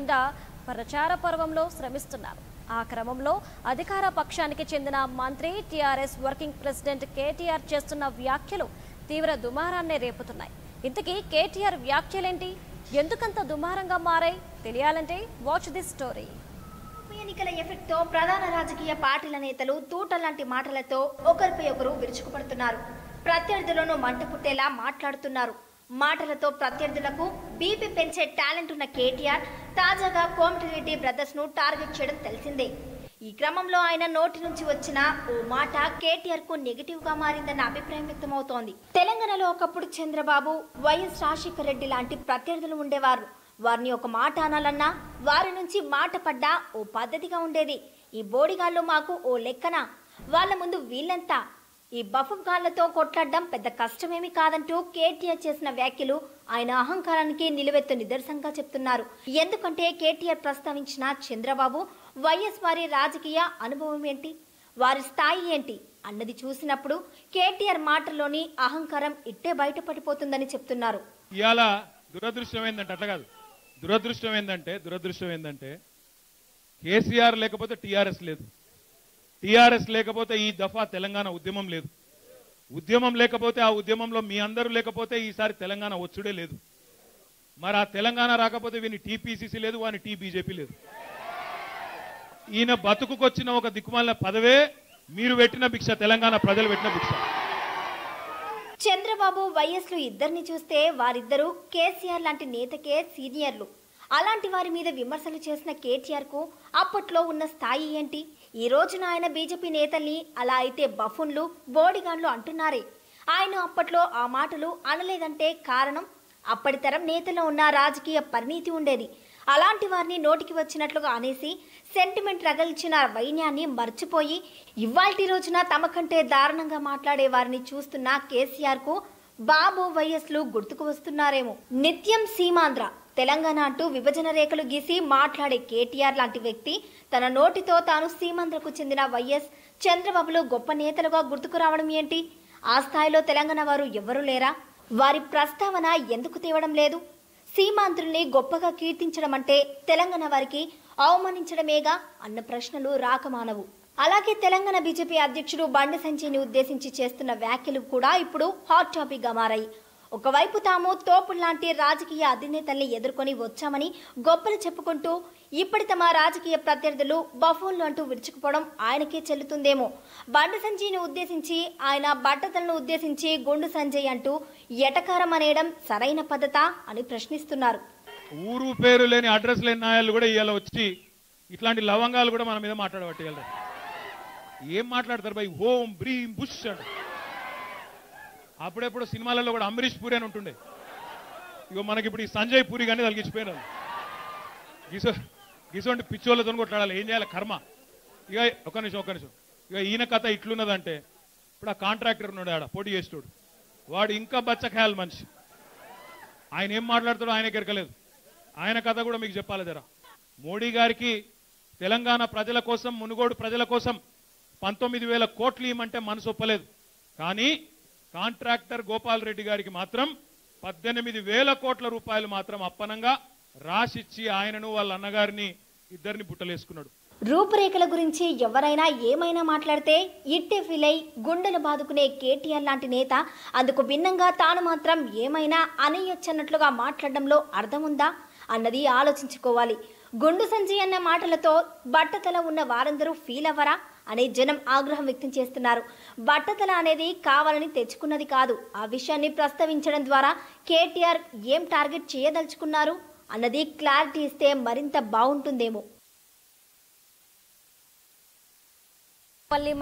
లేకుండా ప్రచార పర్వంలో శ్రమిస్తున్నారు ఆ క్రమంలో అధికార పక్షానికి చెందిన మంత్రి టీఆర్ఎస్ వర్కింగ్ ప్రెసిడెంట్ కేటీఆర్ చేస్తున్న వ్యాఖ్యలు తీవ్ర దుమారాన్నే రేపుతున్నాయి ఇంతకీ కేటీఆర్ వ్యాఖ్యలేంటి ఎందుకంత దుమారంగా మారాయి తెలియాలంటే వాచ్ దిస్ స్టోరీ ఉప ఎన్నికల ఎఫెక్ట్ తో ప్రధాన రాజకీయ పార్టీల నేతలు తూటలాంటి మాటలతో ఒకరిపై ఒకరు విరుచుకుపడుతున్నారు ప్రత్యర్థులను మంట పుట్టేలా మాట్లాడుతున్నారు మాటలతో ప్రత్యర్థులకు బీపీ పెంచే టాలెంట్ ఉన్న కేటీఆర్ తాజాగా కోమటిరెడ్డి బ్రదర్స్ ను టార్గెట్ చేయడం తెలిసిందే ఈ క్రమంలో ఆయన నోటి నుంచి వచ్చిన ఓ మాట కేటీఆర్ కు నెగిటివ్ గా మారిందన్న అభిప్రాయం వ్యక్తమవుతోంది తెలంగాణలో ఒకప్పుడు చంద్రబాబు వైఎస్ రాజశేఖర రెడ్డి లాంటి ప్రత్యర్థులు ఉండేవారు వారిని ఒక మాట అనాలన్నా వారి నుంచి మాట పడ్డా ఓ పద్ధతిగా ఉండేది ఈ బోడిగాళ్ళు మాకు ఓ లెక్కన వాళ్ళ ముందు వీళ్ళంతా ఈ బఫం గాళ్లతో కొట్లాడడం పెద్ద కష్టమేమీ కాదంటూ కేటీఆర్ చేసిన వ్యాఖ్యలు ఆయన అహంకారానికి నిలువెత్తు నిదర్శనంగా చెప్తున్నారు ఎందుకంటే కేటీఆర్ ప్రస్తావించిన చంద్రబాబు వైఎస్ వారి రాజకీయ అనుభవం ఏంటి వారి స్థాయి ఏంటి అన్నది చూసినప్పుడు కేటీఆర్ మాటల్లోని అహంకారం ఇట్టే బయటపడిపోతుందని చెప్తున్నారు ఇవాళ దురదృష్టం ఏంటంటే అట్లా కాదు దురదృష్టం ఏంటంటే దురదృష్టం ఏంటంటే కేసీఆర్ లేకపోతే టీఆర్ఎస్ లేదు టీఆర్ఎస్ లేకపోతే ఈ దఫా తెలంగాణ ఉద్యమం లేదు ఉద్యమం లేకపోతే ఆ ఉద్యమంలో మీ అందరూ లేకపోతే ఈసారి తెలంగాణ వచ్చుడే లేదు మరి ఆ తెలంగాణ రాకపోతే వీని టీపీసీసీ లేదు వాని టీ బీజేపీ లేదు ఈయన బతుకుకొచ్చిన ఒక దిక్కుమాలిన పదవే మీరు పెట్టిన భిక్ష తెలంగాణ ప్రజలు పెట్టిన భిక్ష చంద్రబాబు వైఎస్ లు ఇద్దరిని చూస్తే వారిద్దరూ కేసీఆర్ లాంటి నేతకే సీనియర్లు అలాంటి వారి మీద విమర్శలు చేసిన కేటీఆర్ కు అప్పట్లో ఉన్న స్థాయి ఏంటి ఈ రోజున ఆయన బీజేపీ నేతల్ని అలా అయితే బఫున్లు బోడిగాన్లు అంటున్నారే ఆయన అప్పట్లో ఆ మాటలు అనలేదంటే కారణం అప్పటి తరం నేతలో ఉన్న రాజకీయ పరిణీతి ఉండేది అలాంటి వారిని నోటికి వచ్చినట్లుగా అనేసి సెంటిమెంట్ రగల్చిన వైన్యాన్ని మర్చిపోయి ఇవాల్టి రోజున తమ కంటే దారుణంగా మాట్లాడే వారిని చూస్తున్న కేసీఆర్ కు బాబు వైఎస్లు గుర్తుకు వస్తున్నారేమో నిత్యం సీమాంధ్ర తెలంగాణ అంటూ విభజన రేఖలు గీసి మాట్లాడే కేటీఆర్ లాంటి వ్యక్తి తన నోటితో తాను సీమాంధ్రకు చెందిన వైఎస్ చంద్రబాబులు గొప్ప నేతలుగా గుర్తుకు రావడం ఏంటి ఆ స్థాయిలో తెలంగాణ వారు ఎవ్వరూ లేరా వారి ప్రస్తావన ఎందుకు తేవడం లేదు సీమాంధ్రుల్ని గొప్పగా కీర్తించడం అంటే తెలంగాణ వారికి అవమానించడమేగా అన్న ప్రశ్నలు రాకమానవు అలాగే తెలంగాణ బీజేపీ అధ్యక్షుడు బండి సంజయ్ని ఉద్దేశించి చేస్తున్న వ్యాఖ్యలు కూడా ఇప్పుడు హాట్ టాపిక్ గా మారాయి ఒకవైపు తాము తోపుల్లాంటి రాజకీయ అధినేతల్ని ఎదుర్కొని వచ్చామని గొప్పలు చెప్పుకుంటూ ఇప్పటి తమ రాజకీయ ప్రత్యర్థులు బఫోన్లు అంటూ విరుచుకుపోవడం ఆయనకే చెల్లుతుందేమో బండి సంజయ్ని ఉద్దేశించి ఆయన బట్టతలను ఉద్దేశించి గుండు సంజయ్ అంటూ ఎటకారం అనేయడం సరైన పద్ధతా అని ప్రశ్నిస్తున్నారు ఊరు పేరు లేని అడ్రస్ లేని నాయాలు కూడా ఇవాళ వచ్చి ఇట్లాంటి లవంగాలు కూడా మన మీద మాట్లాడబట్టి ఇవాళ ఏం మాట్లాడతారు బై హోమ్ బ్రీమ్ బుష్ అంట అప్పుడెప్పుడు సినిమాలలో కూడా అంబరీష్ పూరి అని ఉంటుండే ఇగో మనకి ఇప్పుడు ఈ సంజయ్ పూరి కానీ తలిగించిపోయినారు గిసో గిసోంటి పిచ్చోళ్ళతో కొట్లాడాలి ఏం చేయాలి కర్మ ఇక ఒక నిమిషం ఒక నిమిషం ఇక ఈయన కథ ఇట్లున్నదంటే ఇప్పుడు ఆ కాంట్రాక్టర్ ఉన్నాడు ఆడ పోటీ చేసేటోడు వాడు ఇంకా బచ్చఖాయాలి మనిషి ఆయన ఏం మాట్లాడతాడో ఆయనకి ఎరకలేదు ఆయన కథ కూడా మీకు చెప్పాలి జరా మోడీ గారికి తెలంగాణ ప్రజల కోసం మునుగోడు ప్రజల కోసం పంతొమ్మిది వేల కోట్లు ఇవ్వమంటే మనసు ఒప్పలేదు కానీ కాంట్రాక్టర్ గోపాల్ రెడ్డి గారికి మాత్రం పద్దెనిమిది వేల కోట్ల రూపాయలు మాత్రం అప్పనంగా రాసిచ్చి ఆయనను వాళ్ళ అన్నగారిని ఇద్దరిని బుట్టలేసుకున్నాడు రూపురేఖల గురించి ఎవరైనా ఏమైనా మాట్లాడితే ఇట్టే ఫీల్ అయి గుండెలు బాదుకునే కేటీఆర్ లాంటి నేత అందుకు భిన్నంగా తాను మాత్రం ఏమైనా అనేయొచ్చన్నట్లుగా మాట్లాడడంలో అర్థం ఉందా అన్నది ఆలోచించుకోవాలి గుండు సంజయ్ అన్న మాటలతో బట్టతల ఉన్న వారందరూ ఫీల్ అవ్వరా అనే జనం ఆగ్రహం వ్యక్తం చేస్తున్నారు బట్టతల అనేది కావాలని తెచ్చుకున్నది కాదు ఆ విషయాన్ని ప్రస్తావించడం ద్వారా కేటీఆర్ ఏం టార్గెట్ చేయదలుచుకున్నారు అన్నది క్లారిటీ ఇస్తే మరింత బాగుంటుందేమో మళ్ళీ